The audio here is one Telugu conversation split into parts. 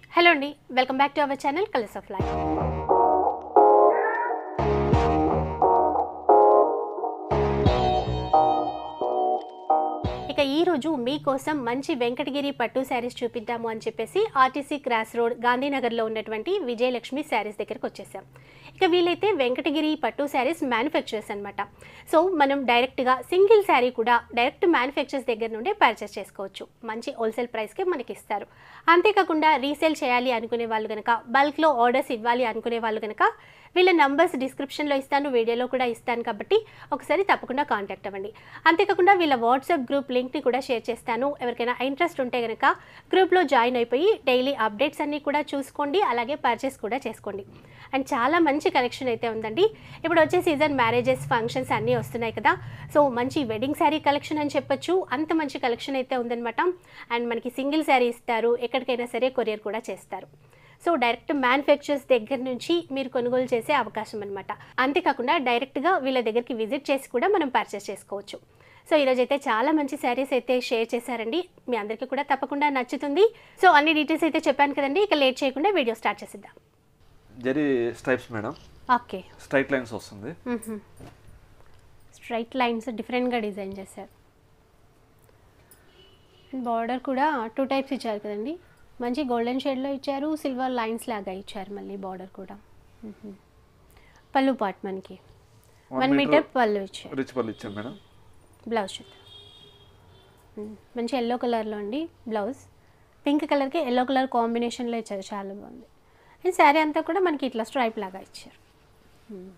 హలో అండి welcome back to our channel colours of life ఇక ఈ రోజు మీకోసం మంచి వెంకటగిరి పట్టు శారీస్ చూపిద్దాము అని చెప్పేసి ఆర్టీసీ క్రాస్ రోడ్ గాంధీనగర్లో ఉన్నటువంటి విజయలక్ష్మి శారీస్ దగ్గరకు వచ్చేసాం ఇక వీలైతే వెంకటగిరి పట్టు శారీస్ మ్యానుఫ్యాక్చరర్స్ అనమాట సో మనం డైరెక్ట్గా సింగిల్ శారీ కూడా డైరెక్ట్ మ్యానుఫ్యాక్చర్స్ దగ్గర నుండి పర్చేస్ చేసుకోవచ్చు మంచి హోల్సేల్ ప్రైస్కి మనకి ఇస్తారు అంతేకాకుండా రీసేల్ చేయాలి అనుకునే వాళ్ళు కనుక బల్క్లో ఆర్డర్స్ ఇవ్వాలి అనుకునే వాళ్ళు కనుక వీళ్ళ నంబర్స్ డిస్క్రిప్షన్లో ఇస్తాను వీడియోలో కూడా ఇస్తాను కాబట్టి ఒకసారి తప్పకుండా కాంటాక్ట్ అవ్వండి అంతేకాకుండా వీళ్ళ వాట్సాప్ గ్రూప్ లింక్ని కూడా షేర్ చేస్తాను ఎవరికైనా ఇంట్రెస్ట్ ఉంటే కనుక గ్రూప్లో జాయిన్ అయిపోయి డైలీ అప్డేట్స్ అన్నీ కూడా చూసుకోండి అలాగే పర్చేస్ కూడా చేసుకోండి అండ్ చాలా మంచి కలెక్షన్ అయితే ఉందండి ఇప్పుడు వచ్చే సీజన్ మ్యారేజెస్ ఫంక్షన్స్ అన్నీ వస్తున్నాయి కదా సో మంచి వెడ్డింగ్ శారీ కలెక్షన్ అని చెప్పొచ్చు అంత మంచి కలెక్షన్ అయితే ఉందన్నమాట అండ్ మనకి సింగిల్ శారీ ఇస్తారు ఎక్కడికైనా సరే కొరియర్ కూడా చేస్తారు సో డైరెక్ట్ మ్యానుఫ్యాక్చర్స్ దగ్గర నుంచి మీరు కొనుగోలు చేసే అవకాశం అనమాట అంతేకాకుండా డైరెక్ట్గా వీళ్ళ దగ్గరికి విజిట్ చేసి కూడా మనం పర్చేస్ చేసుకోవచ్చు సో ఈరోజు అయితే చాలా మంచి శారీస్ అయితే షేర్ చేశారండి మీ అందరికీ కూడా తప్పకుండా నచ్చుతుంది సో అన్ని డీటెయిల్స్ అయితే చెప్పాను కదండి ఇక లేట్ చేయకుండా వీడియో స్టార్ట్ చేసిద్దాం zari stripes madam okay straight lines వస్తుంది స్ట్రైట్ లైన్స్ డిఫరెంట్గా డిజైన్ చేశారు అండ్ బార్డర్ కూడా టూ టైప్స్ ఇచ్చారు కదండి మంచి గోల్డెన్ షేడ్లో ఇచ్చారు సిల్వర్ లైన్స్ లాగా ఇచ్చారు మళ్ళీ బార్డర్ కూడా మ్మ్. పళ్ళు పాట్ మనకి వన్ మీటర్ పళ్ళు ఇచ్చారు రిచ్ పళ్ళు ఇచ్చాం మేడం బ్లౌజ్ చూద్దాం మ్మ్. మంచి ఎల్లో కలర్లో అండి బ్లౌజ్ పింక్ కలర్కి ఎల్లో కలర్ కాంబినేషన్లో ఇచ్చారు చాలా బాగుంది అండ్ శారీ అంతా కూడా మనకి ఇట్లా స్ట్రైప్ లాగా ఇచ్చారు మ్మ్.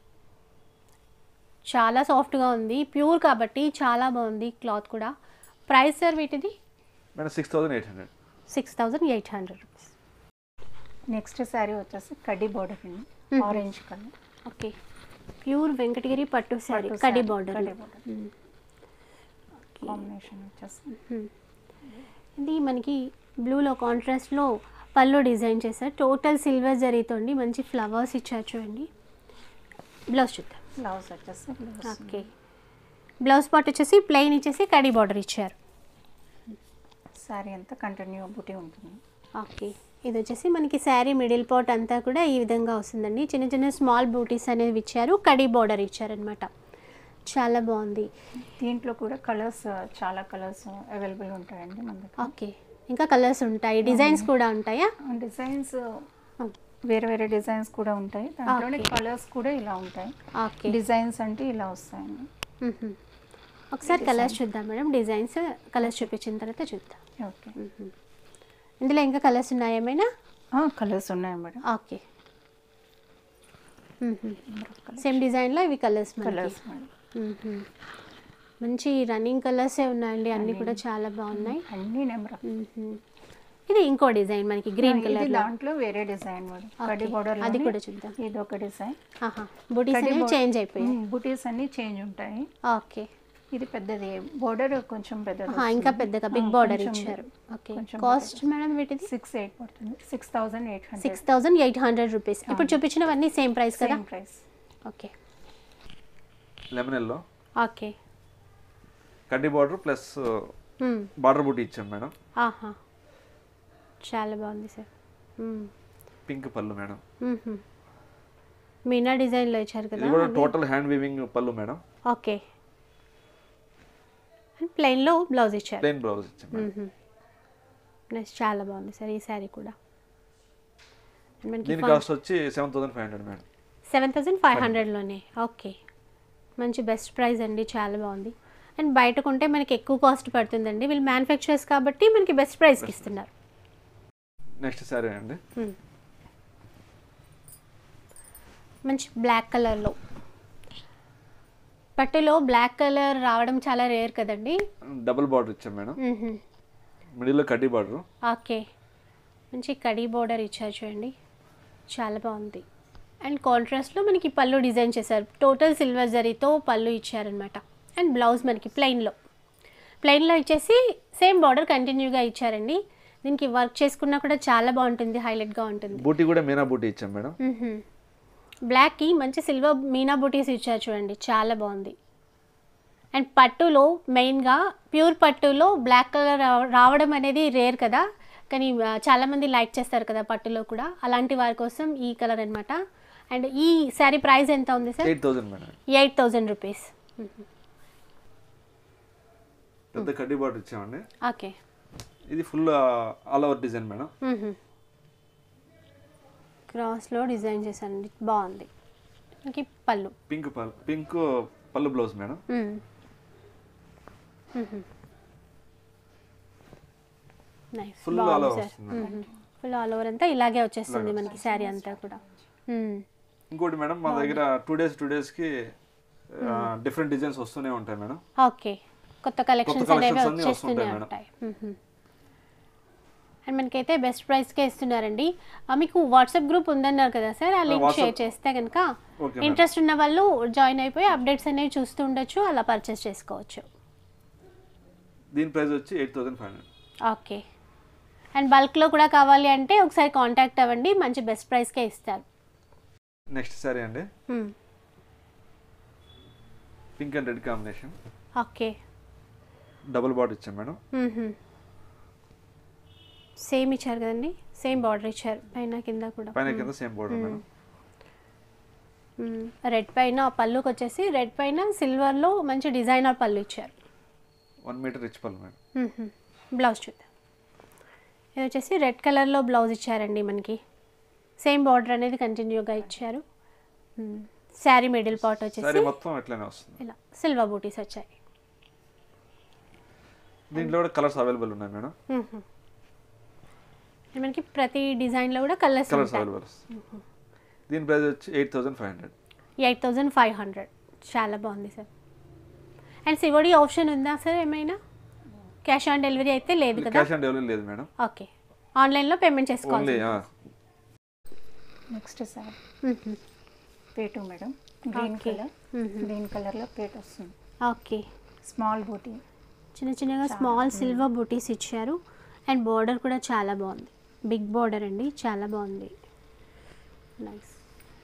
చాలా సాఫ్ట్గా ఉంది ప్యూర్ కాబట్టి చాలా బాగుంది క్లాత్ కూడా ప్రైస్ సార్ వీటిది madam six thousand eight hundred six thousand eight hundred rupees next sari వచ్చేసి కడ్డీ బార్డర్ అండి hmm. Orange colour okay pure Venkatagiri పట్టు శారీ పట్టు కడి saree, బార్డర్ కడ్డీ border. కాంబినేషన్ వచ్చేసి ఇది మనకి బ్లూలో కాంట్రాస్ట్లో పళ్ళు డిజైన్ చేశారు టోటల్ సిల్వర్ జరీతోండి మంచి ఫ్లవర్స్ ఇచ్చారు చూడండి బ్లౌజ్ చూద్దాం బ్లౌజ్ వచ్చేసి బ్లౌజ్ ఓకే బ్లౌజ్ పార్ట్ వచ్చేసి ప్లెయిన్ ఇచ్చేసి కడి బార్డర్ ఇచ్చారు శారీ అంతా కంటిన్యూ బుటీ ఉంటుంది ఓకే ఇది వచ్చేసి మనకి శారీ మిడిల్ పార్ట్ అంతా కూడా ఈ విధంగా వస్తుందండి చిన్న చిన్న స్మాల్ బూటీస్ అనేవి ఇచ్చారు కడి బార్డర్ ఇచ్చారనమాట చాలా బాగుంది దీంట్లో కూడా కలర్స్ చాలా కలర్స్ అవైలబుల్ ఉంటాయండి మన దగ్గర ఓకే ఇంకా కలర్స్ ఉంటాయి డిజైన్స్ కూడా ఉంటాయా డిజైన్స్ వేరే వేరే డిజైన్స్ కూడా ఉంటాయి దాంట్లోనే Okay. కలర్స్ కూడా ఇలా ఉంటాయి ఓకే డిజైన్స్ అంటే ఇలా వస్తాయండి మ్మ్. ఒకసారి కలర్స్ చూద్దాం మేడం డిజైన్స్ కలర్స్ చూపించిన తర్వాత చూద్దాం ఓకే మ్మ్. ఇందులో ఇంకా కలర్స్ ఉన్నాయా ఏమైనా కలర్స్ ఉన్నాయి మేడం ఓకే సేమ్ డిజైన్లో ఇవి కలర్స్ కలర్స్ మేడం మంచి రన్నింగ్ కలర్సే ఉన్నాయండి అన్నీ కూడా చాలా బాగున్నాయి అన్ని నెంబర్ మ్మ్. ఇది ఇంకో డిజైన్ మనకి గ్రీన్ ఇది కలర్ దాంట్లో వేరే డిజైన్ మేడం కడ్డీ బార్డర్ అది కూడా చూద్దాం ఇది ఒక డిజైన్ బుటీస్ కడ్డీ అనేవి బో- చేంజ్ అయిపోయాయి బుటీస్ అన్ని చేంజ్ ఉంటాయి ఓకే ఇది పెద్దది బోర్డర్ కొంచెం పెద్దది ఆహా, ఇంకా పెద్దగా బిగ్ బార్డర్ ఇచ్చారు ఓకే కొంచెం కాస్ట్ మేడం వీటిది సిక్స్ ఎయిట్ పడుతుంది six thousand eight hundred six thousand eight hundred rupees ఇప్పుడు చూపించినవన్నీ సేమ్ ప్రైస్ కదా same price okay lemon yellow okay కడ్డీ బార్డర్ ప్లస్ మ్మ్. బార్డర్ బూటీ ఇచ్చాం మేడం ఆహా చాలా బాగుంది సార్ మ్మ్. పింక్ పళ్ళు మేడం మ్మ్హ. మీనా డిజైన్లో ఇచ్చారు కదా ఇది కూడా టోటల్ హ్యాండ్ వీవింగ్ పళ్ళు మేడం ఓకే అండ్ ప్లెయిన్లో బ్లౌజ్ ఇచ్చారు ప్లెయిన్ బ్లౌజ్ ఇచ్చాం మేడం మ్మ్హ. నెక్స్ట్ చాలా బాగుంది సార్ ఈ శారీ కూడా And మనకి దీని కాస్ట్ వచ్చి seven thousand five hundred madam seven thousand five హండ్రెడ్లోనే ఓకే మంచి బెస్ట్ ప్రైస్ అండి చాలా బాగుంది అండ్ బయట కొంటే మనకి ఎక్కువ కాస్ట్ పడుతుందండి వీళ్ళు మ్యానుఫ్యాక్చరర్స్ కాబట్టి మనకి బెస్ట్ ప్రైస్కి ఇస్తున్నారు నెక్స్ట్ శారీ అండి మ్మ్. మంచి బ్లాక్ కలర్లో పట్టులో బ్లాక్ కలర్ రావడం చాలా రేర్ కదండి డబుల్ బార్డర్ ఇచ్చాం మేడం మ్మ్హ. మిడిల్లో కడ్డీ బార్డర్ ఓకే మంచి కడీ బోర్డర్ ఇచ్చారు చూడండి చాలా బాగుంది అండ్ కాంట్రాస్ట్లో మనకి పళ్ళు డిజైన్ చేశారు టోటల్ సిల్వర్ జరీతో పళ్ళు ఇచ్చారనమాట అండ్ బ్లౌజ్ మనకి ప్లెయిన్లో ప్లెయిన్లో ఇచ్చేసి సేమ్ బార్డర్ కంటిన్యూగా ఇచ్చారండి దీనికి వర్క్ చేసుకున్నా కూడా చాలా బాగుంటుంది హైలైట్గా ఉంటుంది బూటీ కూడా మీనా బూటీ ఇచ్చాం మేడం మ్మ్హ. బ్లాక్కి మంచి సిల్వర్ మీనా బూటీస్ ఇచ్చారు చూడండి చాలా బాగుంది అండ్ పట్టులో మెయిన్గా ప్యూర్ పట్టులో బ్లాక్ కలర్ రావడం అనేది రేర్ కదా కానీ ఆ, చాలామంది లైక్ చేస్తారు కదా పట్టులో కూడా అలాంటి వారి కోసం ఈ కలర్ అన్నమాట అండ్ ఈ శారీ ప్రైస్ ఎంత ఉంది sir eight thousand madam eight thousand rupees పెద్ద కడ్డీ బార్డర్ ఇచ్చామండి ఓకే ఇది full all over design madam క్రాస్లో డిజైన్ చేశానండి బాగుంది ఇంక పళ్ళు పింక్ పల్ పింక్ పళ్ళు blouse madam nice Full all బాగుంది over సార్ వస్తుంది. ఫుల్ ఆల్ ఓవర్ అంతా ఇలాగే వచ్చేస్తుంది మనకి శారీ అంతా కూడా మ్మ్. ఇంకోటి మేడం మా దగ్గర టూ డేస్ టూ డేస్కి డిఫరెంట్ డిజైన్స్ వస్తూనే ఉంటాయి మేడం ఓకే కొత్త కలెక్షన్స్ collections అనేవి అన్నీ వచ్చేస్తూనే వస్తుంటాయి మేడం. ఉంటాయి మ్మ్. అండ్ మనకైతే బెస్ట్ ప్రైస్కే ఇస్తున్నారండి ఆ, మీకు వాట్సాప్ గ్రూప్ ఉందన్నారు కదా సార్ ఆ లింక్ WhatsApp- షేర్ చేస్తే కనుక ఓకే మేడం ఇంట్రెస్ట్ ఉన్న వాళ్ళు జాయిన్ అయిపోయి అప్డేట్స్ అనేవి చూస్తూ ఉండొచ్చు అలా పర్చేస్ చేసుకోవచ్చు దీని ప్రైస్ వచ్చి eight thousand five hundred okay and బల్క్లో కూడా కావాలి అంటే ఒకసారి కాంటాక్ట్ అవ్వండి మంచి బెస్ట్ ప్రైస్కే ఇస్తారు నెక్స్ట్ సారీ అండి మ్మ్. Pink and red combination okay double border ఇచ్చాం మేడం మ్మ్హ్మ్. సేమ్ ఇచ్చారు కదండి సేమ్ బార్డర్ ఇచ్చారు పైన కింద కూడా పైన కింద సేమ్ బార్డర్ మేడం మ్మ్. రెడ్ పైన పళ్ళుకి వచ్చేసి రెడ్ పైన సిల్వర్లో మంచి డిజైనర్ పళ్ళు ఇచ్చారు వన్ మీటర్ రిచ్ పళ్ళు మేడం మ్మ్హ్మ్. బ్లౌజ్ చూద్దాం ఇది వచ్చేసి రెడ్ కలర్లో బ్లౌజ్ ఇచ్చారండి మనకి సేమ్ బార్డర్ అనేది కంటిన్యూగా ఇచ్చారు మ్మ్. శారీ మిడిల్ పార్ట్ సారీ వచ్చేసి మొత్తం ఇట్లానే వస్తుంది ఇలా సిల్వర్ బూటీస్ వచ్చాయి దీంట్లో కూడా కలర్స్ అవైలబుల్ ఉన్నాయి మేడం మ్మ్హ్మ్. మనకి ప్రతి డిజైన్లో కూడా కలర్స్ కలర్స్ ఉంటాయి అవైలబుల్ దీని ప్రైస్ వచ్చి eight thousand five hundred eight thousand five hundred చాలా బాగుంది సార్ అండ్ సివడి ఆప్షన్ ఉందా సార్ ఏమైనా క్యాష్ ఆన్ డెలివరీ అయితే లేదు కదా క్యాష్ ఆన్ డెలివరీ లేదు మేడం ఓకే ఆన్లైన్లో పేమెంట్ ఓన్లీ చేసుకోవాలి నెక్స్ట్ సారీ పేటు madam green Okay. Colour green కలర్లో పేట వస్తుంది ఓకే స్మాల్ బూటీ చిన్న చిన్నగా స్మాల్ సిల్వర్ బూటీస్ ఇచ్చారు అండ్ బార్డర్ కూడా చాలా బాగుంది బిగ్ బార్డర్ అండి చాలా బాగుంది నైస్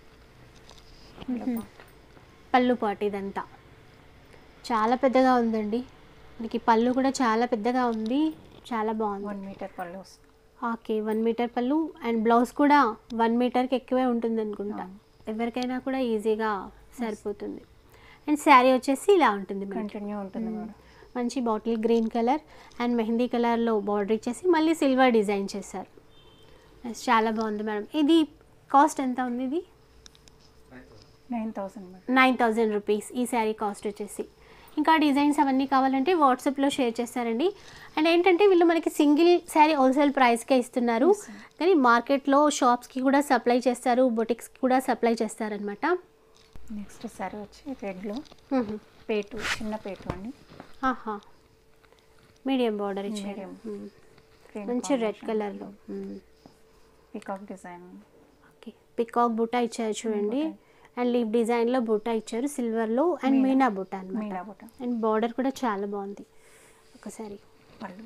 పళ్ళు పాటు ఇదంతా చాలా పెద్దగా ఉందండి మనకి పళ్ళు కూడా చాలా పెద్దగా ఉంది చాలా బాగుంది వన్ మీటర్ పళ్ళు వస్తుంది ఓకే వన్ మీటర్ పళ్ళు అండ్ బ్లౌజ్ కూడా వన్ మీటర్కి ఎక్కువే ఉంటుంది అనుకుంటా ఎవరికైనా కూడా ఈజీగా సరిపోతుంది అండ్ శారీ వచ్చేసి ఇలా ఉంటుంది మనకి కంటిన్యూ ఉంటుంది మేడం మంచి bottle green colour and mehndi కలర్లో బార్డర్ ఇచ్చేసి మళ్ళీ సిల్వర్ డిజైన్ చేశారు Yes, చాలా బాగుంది మేడం ఇది కాస్ట్ ఎంత ఉంది ఇది nine thousand madam nine thousand rupees ఈ శారీ కాస్ట్ వచ్చేసి ఇంకా డిజైన్స్ అవన్నీ కావాలంటే వాట్సాప్లో షేర్ చేస్తారండి అండ్ ఏంటంటే వీళ్ళు మనకి సింగిల్ శారీ హోల్సేల్ ప్రైస్కే ఇస్తున్నారు కానీ మార్కెట్లో షాప్స్కి కూడా సప్లై చేస్తారు బొటిక్స్కి కూడా సప్లై చేస్తారనమాట నెక్స్ట్ సారీ వచ్చి రెడ్లో పేటు చిన్న పేటు అండి ఆహా మీడియం బార్డర్ ఇచ్చారు Medium. మ్మ్. Green మంచి రెడ్ combination. కలర్లో పికాక్ డిజైన్ ఓకే పికాక్ బుట్ట ఇచ్చారు చూడండి అండ్ లీవ్ డిజైన్లో బుట్ట ఇచ్చారు సిల్వర్లో అండ్ మీనా. మీనా బుట్ట అనమాట మీనా బుట్ట అండ్ బార్డర్ కూడా చాలా బాగుంది ఒకసారి పళ్ళు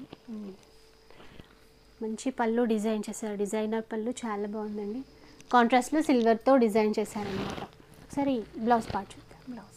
మంచి పళ్ళు డిజైన్ చేశారు డిజైనర్ పళ్ళు చాలా బాగుందండి కాంట్రాస్ట్లో సిల్వర్తో డిజైన్ చేశారనమాట ఒకసారి బ్లౌజ్ పార్ట్ చూద్దాం బ్లౌజ్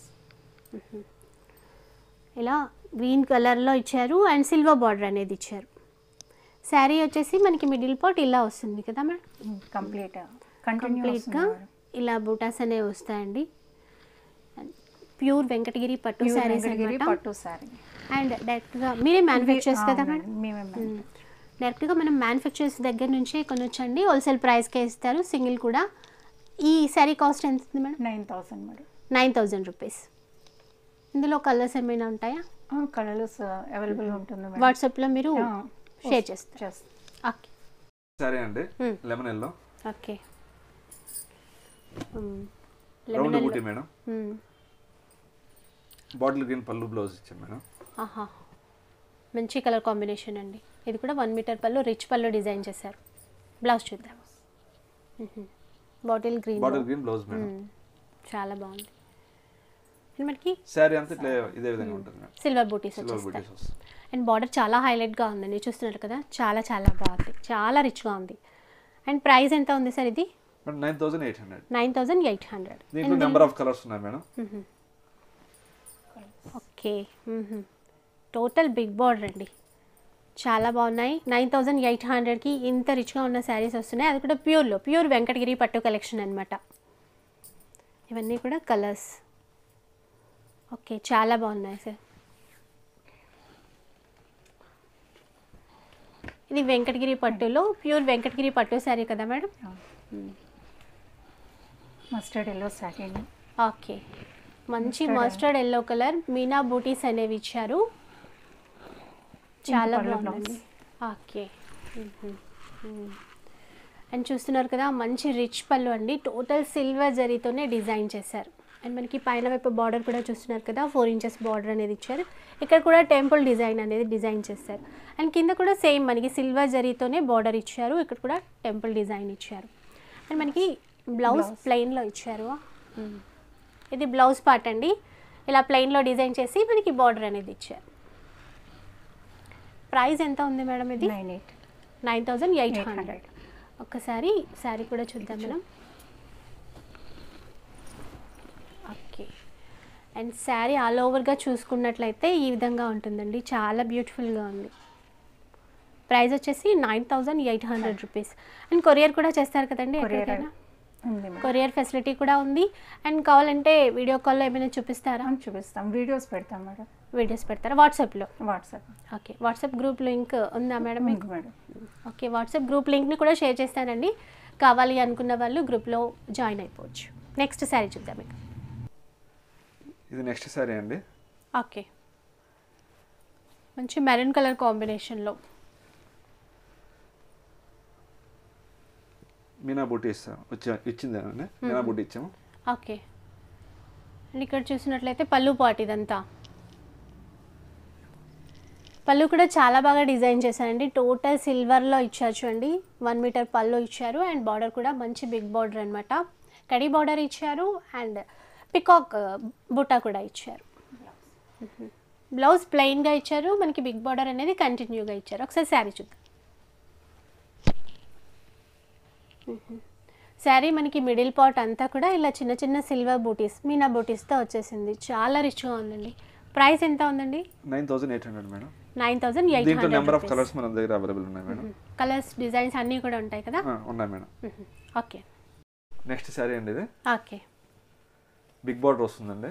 ఇలా గ్రీన్ కలర్లో ఇచ్చారు అండ్ సిల్వర్ బార్డర్ అనేది ఇచ్చారు శారీ వచ్చేసి మనకి మిడిల్ పార్ట్ ఇలా వస్తుంది కదా మేడం కంప్లీట్ కంటిన్యూ కంప్లీట్గా ఇలా బూటాస్ అనేవి వస్తాయండి ప్యూర్ వెంకటగిరి పట్టు శారీస్ అనమాట పట్టు సారీ అండ్ డైరెక్ట్గా మీరే మ్యానుఫ్యాక్చర్స్ కదా మేడం మేమే మ్మ్. డైరెక్ట్గా మనం మ్యానుఫ్యాక్చర్స్ దగ్గర నుంచే కొనొచ్చండి హోల్సేల్ ప్రైస్కే ఇస్తారు సింగిల్ కూడా ఈ శారీ కాస్ట్ ఎంత ఉంది madam nine thousand madam nine thousand rupees ఇందులో కలర్స్ ఏమైనా ఉంటాయా కలర్స్ అవైలబుల్ ఉంటుంది మేడం వాట్సాప్లో మీరు ఆ, షేర్ చేస్తారు చేస్తాం ఓకే సారీ అండి Hmm. Lemon yellow okay round బూటీ మేడం మ్మ్. బాటిల్ గ్రీన్ పళ్ళు బ్లౌజ్ ఇచ్చాం మేడం ఆహా మంచి కలర్ కాంబినేషన్ అండి ఇది కూడా వన్ మీటర్ పళ్ళు రిచ్ పళ్ళు డిజైన్ చేశారు బ్లౌజ్ చూద్దాం bottle green bottle green blouse madam చాలా బాగుంది అండ్ మనకి శారీ అంతా ఇట్లా ఇదే విధంగా ఉంటుంది మేడం సిల్వర్ బూటీస్ సిల్వర్ వచ్చేస్తాయి బూటీస్ వస్తుంది అండ్ బార్డర్ చాలా హైలైట్గా ఉందండి చూస్తున్నారు కదా చాలా చాలా బాగుంది చాలా రిచ్గా ఉంది అండ్ ప్రైస్ ఎంత ఉంది సార్ ఇది madam nine thousand eight hundred nine thousand eight hundred దీంట్లో నెంబర్ ఆఫ్ కలర్స్ ఉన్నాయి madam okay total big border అండి చాలా బాగున్నాయి నైన్ థౌజండ్ ఎయిట్ హండ్రెడ్కి ఇంత రిచ్గా ఉన్న శారీస్ వస్తున్నాయి అది కూడా ప్యూర్లో ప్యూర్ వెంకటగిరి పట్టు కలెక్షన్ అనమాట ఇవన్నీ కూడా కలర్స్ ఓకే చాలా బాగున్నాయి సార్ ఇది వెంకటగిరి పట్టులో ప్యూర్ వెంకటగిరి పట్టు శారీ కదా madam mustard yellow satin okay మంచి మస్టర్డ్ ఎల్లో కలర్ మీనా బూటీస్ అనేవి ఇచ్చారు చాలా పళ్ళు బాగుందండి ఓకే అండ్ చూస్తున్నారు కదా మంచి రిచ్ పళ్ళు అండి టోటల్ సిల్వర్ జరీతోనే డిజైన్ చేశారు అండ్ మనకి పైన వైపు బార్డర్ కూడా చూస్తున్నారు కదా ఫోర్ ఇంచెస్ బార్డర్ అనేది ఇచ్చారు ఇక్కడ కూడా టెంపుల్ డిజైన్ అనేది డిజైన్ చేశారు అండ్ కింద కూడా సేమ్ మనకి సిల్వర్ జరీతోనే బార్డర్ ఇచ్చారు ఇక్కడ కూడా టెంపుల్ డిజైన్ ఇచ్చారు అండ్ మనకి బ్లౌజ్ ప్లెయిన్లో ఇచ్చారు మ్మ్. ఇది బ్లౌజ్ పార్ట్ అండి ఇలా ప్లెయిన్లో డిజైన్ చేసి మనకి బార్డర్ అనేది ఇచ్చారు ప్రైస్ ఎంత ఉంది మేడం ఇది nine eight nine thousand eight 800. Hundred ఒక్కసారి శారీ కూడా చూద్దాం madam okay and sari all ఓవర్గా చూసుకున్నట్లయితే ఈ విధంగా ఉంటుందండి చాలా బ్యూటిఫుల్గా ఉంది ప్రైస్ వచ్చేసి nine thousand eight hundred rupees and courier కూడా చేస్తారు కదండి కొరియర్ ఎక్కడికైనా ఉంది మేడం కొరియర్ ఫెసిలిటీ కూడా ఉంది అండ్ కావాలంటే వీడియో కాల్లో ఏమైనా చూపిస్తారా అవును, చూపిస్తాం వీడియోస్ పెడతాం మేడం వీడియోస్ పెడతారా వాట్సాప్లో WhatsApp okay WhatsApp group link ఉందా మేడం మీకు ఉంది మేడం ఓకే వాట్సాప్ గ్రూప్ లింక్ని కూడా షేర్ చేస్తానండి కావాలి అనుకున్న వాళ్ళు గ్రూప్లో జాయిన్ అయిపోవచ్చు నెక్స్ట్ శారీ చూద్దాం మీకు ఇది నెక్స్ట్ సారీ అండి ఓకే మంచి మెరూన్ కలర్ కాంబినేషన్లో మీనా బూటీ ఇస్తాం వచ్చి ఇచ్చిందేనండి మీనా బూటీ ఇచ్చాము ఓకే అండ్ ఇక్కడ చూసినట్లయితే పళ్ళు పాట్ ఇదంతా పళ్ళు కూడా చాలా బాగా డిజైన్ చేశారండి టోటల్ సిల్వర్లో ఇచ్చారు చూడండి వన్ మీటర్ పళ్ళు ఇచ్చారు అండ్ బార్డర్ కూడా మంచి బిగ్ బార్డర్ అనమాట కడి బార్డర్ ఇచ్చారు అండ్ పికాక్ బుట్ట కూడా ఇచ్చారు బ్లౌజ్ ప్లెయిన్గా ఇచ్చారు మనకి బిగ్ బార్డర్ అనేది కంటిన్యూగా ఇచ్చారు ఒకసారి శారీ చూద్దాం శారీ మనకి మిడిల్ పార్ట్ అంతా కూడా ఇలా చిన్న చిన్న సిల్వర్ బూటీస్ మీనా బూటీస్తో వచ్చేసింది చాలా రిచ్గా ఉందండి ప్రైస్ ఎంత ఉందండి nine thousand eight hundred madam nine thousand eight దీంట్లో నెంబర్ ఆఫ్ హండ్రెడ్ కలర్స్ మన దగ్గర అవైలబుల్ ఉన్నాయి మేడం కలర్స్ డిజైన్స్ అన్నీ కూడా ఉంటాయి కదా ఆ, ఉన్నాయి మేడం ఓకే నెక్స్ట్ శారీ అండి ఇది ఓకే బిగ్ బార్డర్ వస్తుందండి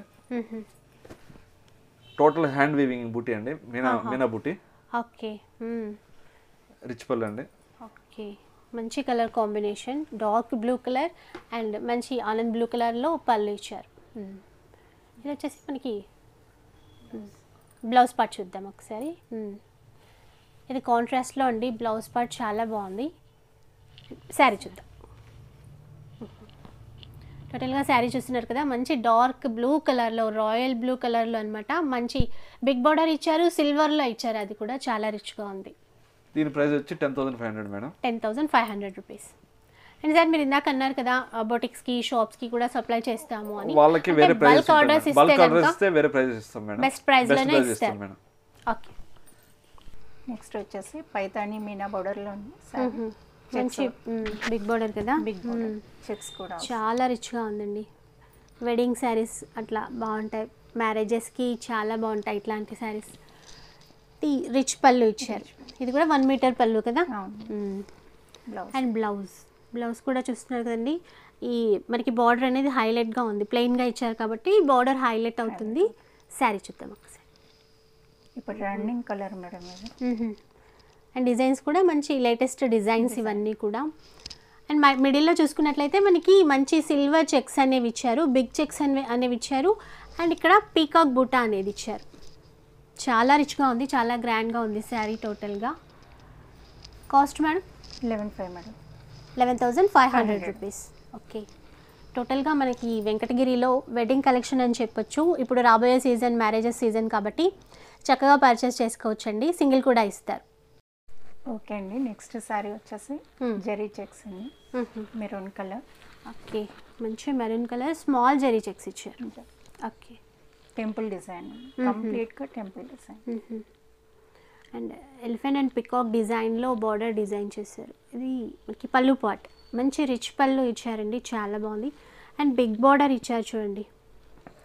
టోటల్ హ్యాండ్ వీవింగ్ బూటీ అండి మీనా మీనా బూటీ ఓకే రిచ్ పళ్ళు అండి ఓకే మంచి colour combination dark blue colour and మంచి ఆనంద్ బ్లూ కలర్లో పళ్ళు ఇచ్చారు మ్మ్. ఇది వచ్చేసి మనకి బ్లౌజ్ పార్ట్ చూద్దాం ఒకసారి మ్మ్. ఇది కాంట్రాస్ట్లో అండి బ్లౌజ్ పార్ట్ చాలా బాగుంది శారీ చూద్దాం టోటల్గా శారీ చూస్తున్నారు కదా మంచి డార్క్ బ్లూ కలర్లో రాయల్ బ్లూ కలర్లో అనమాట మంచి బిగ్ బార్డర్ ఇచ్చారు సిల్వర్లో ఇచ్చారు అది కూడా చాలా రిచ్గా ఉంది దీని ప్రైస్ వచ్చి ten thousand five hundred madam ten thousand five hundred rupees and sir మీరు ఇందాక అన్నారు కదా బొటిక్స్కి షాప్స్కి కూడా సప్లై చేస్తాము అని వాళ్ళకి వేరే ప్రైస్ బల్క్ ఆర్డర్స్ ఇస్తే బల్క్ ఆర్డర్ కనుక ఇస్తే వేరే ప్రైస్ ఇస్తాం మేడం Best price Best లోనే price ఇస్తారు. ఇస్తాం మేడం ఓకే నెక్స్ట్ వచ్చేసి పైతాని మీనా బోర్డర్లో ఉంది మంచి బిగ్ బార్డర్ కదా బిగ్ బోర్డర్ చెక్స్ కూడా చాలా రిచ్గా ఉందండి వెడ్డింగ్ శారీస్ అట్లా బాగుంటాయి మ్యారేజెస్కి చాలా బాగుంటాయి ఇట్లాంటి శారీస్ రిచ్ పళ్ళు ఇచ్చారు ఇది కూడా వన్ మీటర్ పళ్ళు కదా అవును బ్లౌజ్ అండ్ బ్లౌజ్ బ్లౌజ్ కూడా చూస్తున్నారు కదండి ఈ మనకి బార్డర్ అనేది హైలైట్గా ఉంది ప్లెయిన్గా ఇచ్చారు కాబట్టి బార్డర్ హైలైట్ అవుతుంది శారీ చూద్దాం ఒకసారి ఇప్పుడు రన్నింగ్ కలర్ మేడం ఇది అండ్ డిజైన్స్ కూడా మంచి లేటెస్ట్ డిజైన్స్ ఇవన్నీ కూడా అండ్ మ- మిడిల్లో చూసుకున్నట్లయితే మనకి మంచి సిల్వర్ చెక్స్ అనేవి ఇచ్చారు బిగ్ చెక్స్ అనే అనేవి ఇచ్చారు అండ్ ఇక్కడ పీకాక్ బూటా అనేది ఇచ్చారు చాలా రిచ్గా ఉంది చాలా గ్రాండ్గా ఉంది శారీ టోటల్గా cost madam eleven five madam eleven thousand five hundred rupees okay టోటల్గా మనకి వెంకటగిరిలో వెడ్డింగ్ కలెక్షన్ అని చెప్పొచ్చు ఇప్పుడు రాబోయే సీజన్ మ్యారేజెస్ సీజన్ కాబట్టి చక్కగా పర్చేస్ చేసుకోవచ్చండి సింగిల్ కూడా ఇస్తారు ఓకే అండి నెక్స్ట్ శారీ వచ్చేసి Hmm. జెరీ చెక్స్ అండి మెరూన్ కలర్ ఓకే మంచి maroon colour small zari checks ఇచ్చారు ఓకే టెంపుల్ డిజైన్ కంప్లీట్గా temple design and elephant and peacock డిజైన్లో బార్డర్ డిజైన్ చేశారు ఇది మనకి పళ్ళు పాట్ మంచి రిచ్ పళ్ళు ఇచ్చారండి చాలా బాగుంది అండ్ బిగ్ బార్డర్ ఇచ్చారు చూడండి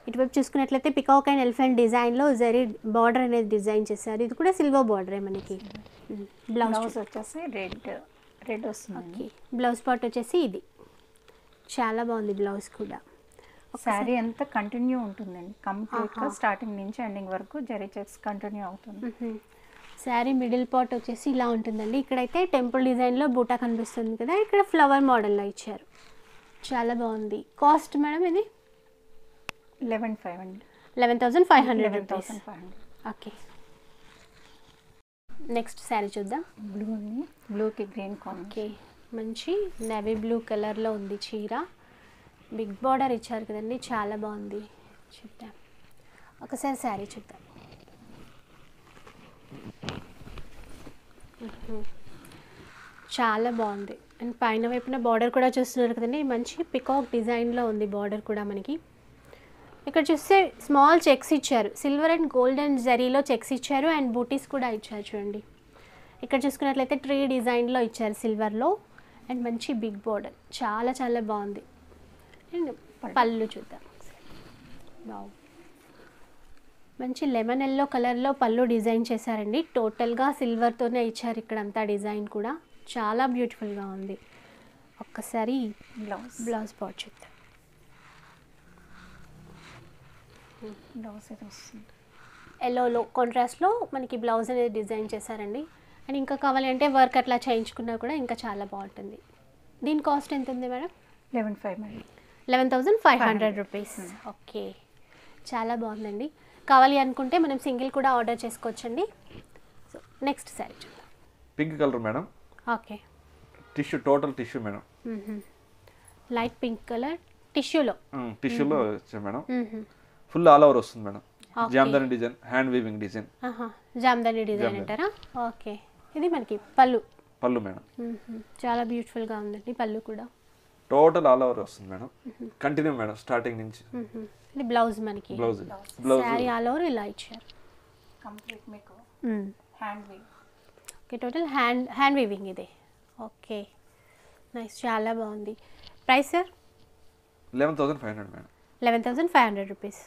ఇటువైపు చూసుకున్నట్లయితే పికాక్ అండ్ ఎలిఫెంట్ డిజైన్లో జరీ బార్డర్ అనేది డిజైన్ చేశారు ఇది కూడా సిల్వర్ బార్డరే మనకి బ్లౌజ్ బ్లౌజ్ వచ్చేసి రెడ్ రెడ్ వస్తుందండి బ్లౌజ్ పార్ట్ వచ్చేసి ఇది చాలా బాగుంది బ్లౌజ్ కూడా శారీ అంతా కంటిన్యూ ఉంటుందండి కంప్లీట్గా స్టార్టింగ్ నుంచి ఎండింగ్ వరకు జరీ చెక్స్ కంటిన్యూ అవుతుంది శారీ మిడిల్ పార్ట్ వచ్చేసి ఇలా ఉంటుందండి ఇక్కడైతే టెంపుల్ డిజైన్లో బూటా కనిపిస్తుంది కదా ఇక్కడ ఫ్లవర్ మోడల్లో ఇచ్చారు చాలా బాగుంది కాస్ట్ మేడం ఇది లెవెన్ ఫైవ్ అండి eleven thousand five hundred eleven rupees thousand five hundred okay next sari చూద్దాం బ్లూ అండి బ్లూకి గ్రీన్ కాంబినేషన్ ఓకే మంచి నేవీ బ్లూ కలర్లో ఉంది చీర బిగ్ బార్డర్ ఇచ్చారు కదండి చాలా బాగుంది చూద్దాం ఒకసారి శారీ చూద్దాం మ్మ్. చాలా బాగుంది అండ్ పైన వైపున బార్డర్ కూడా చూస్తున్నారు కదండి మంచి పికాక్ డిజైన్లో ఉంది బార్డర్ కూడా మనకి ఇక్కడ చూస్తే స్మాల్ చెక్స్ ఇచ్చారు సిల్వర్ అండ్ గోల్డ్ అండ్ జరీలో చెక్స్ ఇచ్చారు అండ్ బూటీస్ కూడా ఇచ్చారు చూడండి ఇక్కడ చూసుకున్నట్లయితే ట్రీ డిజైన్లో ఇచ్చారు సిల్వర్లో అండ్ మంచి బిగ్ బోర్డర్ చాలా చాలా బాగుంది అండ్ పళ్ళు చూద్దాం బాగు మంచి లెమన్ ఎల్లో కలర్లో పళ్ళు డిజైన్ చేశారండి టోటల్గా సిల్వర్తోనే ఇచ్చారు ఇక్కడ అంతా డిజైన్ కూడా చాలా బ్యూటిఫుల్గా ఉంది ఒక్కసారి బ్లౌజ్ బ్లౌజ్ పాట్ చూద్దాం బ్లౌజ్ ఇది వస్తుంది ఎల్లోలో కాంట్రాస్ట్లో మనకి బ్లౌజ్ అనేది డిజైన్ చేశారండి అండ్ ఇంకా కావాలి అంటే వర్క్ అట్లా చేయించుకున్నా కూడా ఇంకా చాలా బాగుంటుంది దీని కాస్ట్ ఎంత ఉంది madam eleven five madam eleven thousand five hundred rupees okay చాలా బాగుందండి కావాలి అనుకుంటే మనం సింగిల్ కూడా ఆర్డర్ చేసుకోవచ్చండి సో నెక్స్ట్ శారీ చూద్దాం pink colour madam okay tissue total tissue madam light pink colour టిష్యూలో టిష్యూలో వచ్చాయి మేడం ఫుల్ ఆల్ ఓవర్ వస్తుంది madam Okay. Jamdani design hand weaving design jamdani design jamdani. అంటారా ఓకే ఇది మనకి పళ్ళు పళ్ళు మేడం మ్మ్. చాలా బ్యూటిఫుల్గా ఉందండి పళ్ళు కూడా టోటల్ ఆల్ ఓవర్ వస్తుంది మేడం కంటిన్యూ మేడం స్టార్టింగ్ నుంచి మ్మ్. ఇది బ్లౌజ్ మనకి blouse blouse sari all over ఇలా ఇచ్చారు కంప్లీట్ మీకు మ్మ్. హ్యాండ్ వీ okay total hand hand weaving ఇది ఓకే నైస్ చాలా బాగుంది price sir eleven thousand five hundred madam eleven thousand five hundred rupees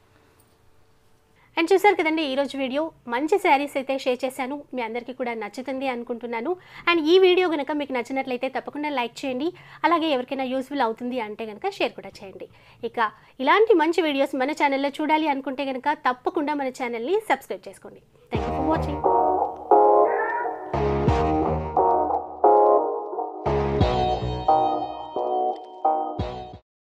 and చూసారు కదండి ఈరోజు వీడియో మంచి శారీస్ అయితే షేర్ చేశాను మీ అందరికీ కూడా నచ్చుతుంది అనుకుంటున్నాను అండ్ ఈ వీడియో కనుక మీకు నచ్చినట్లయితే తప్పకుండా లైక్ చేయండి అలాగే ఎవరికైనా యూస్ఫుల్ అవుతుంది అంటే కనుక షేర్ కూడా చేయండి ఇక ఇలాంటి మంచి వీడియోస్ మన ఛానల్లో చూడాలి అనుకుంటే కనుక తప్పకుండా మన ఛానల్ని సబ్స్క్రైబ్ చేసుకోండి థ్యాంక్ యూ ఫర్ వాచింగ్